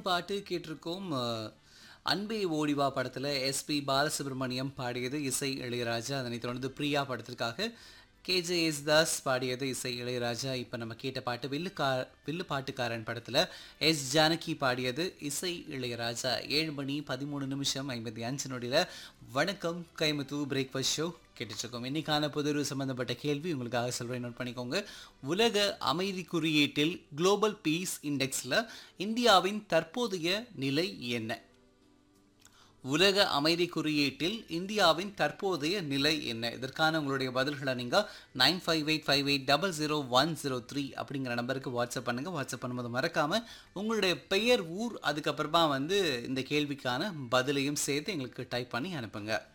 பாட்டு கேட்டிருக்கோம் அஹ், அன்பே ஓடிவா படத்தில் எஸ்பி பாலசுப்ரமணியம் பாடியது இசை இளையராஜா அதனைத் தொடர்ந்து பிரியா படத்திற்காக கேஜே தாஸ் பாடியது இசை இளையராஜா இப்போ நம்ம கேட்ட பாட்டு வில்லுக்கா வில்லு பாட்டுக்காரன் படத்தில் எஸ் ஜானகி பாடியது இசை இளையராஜா ஏழு மணி பதிமூணு நிமிஷம் ஐம்பத்தி அஞ்சு நொடியில் வணக்கம் கைமுத்து பிரேக்ஃபாஸ்ட் ஷோ கேட்டுட்ருக்கோம் இன்னைக்கான புதிரு சம்பந்தப்பட்ட கேள்வி உங்களுக்காக சொல்கிறேன் நோட் பண்ணிக்கோங்க உலக அமைதி குறியீட்டில் குளோபல் பீஸ் இண்டெக்ஸில் இந்தியாவின் தற்போதைய நிலை என்ன உலக அமைதி குறியீட்டில் இந்தியாவின் தற்போதைய நிலை என்ன இதற்கான உங்களுடைய பதில்களை நீங்கள் nine five eight five eight double zero one zero three அப்படிங்கிற நம்பருக்கு வாட்ஸ்அப் பண்ணுங்கள் வாட்ஸ்அப் பண்ணும்போது மறக்காமல் உங்களுடைய பெயர் ஊர் அதுக்கப்புறமா வந்து இந்த கேள்விக்கான பதிலையும் சேர்த்து எங்களுக்கு டைப் பண்ணி அனுப்புங்க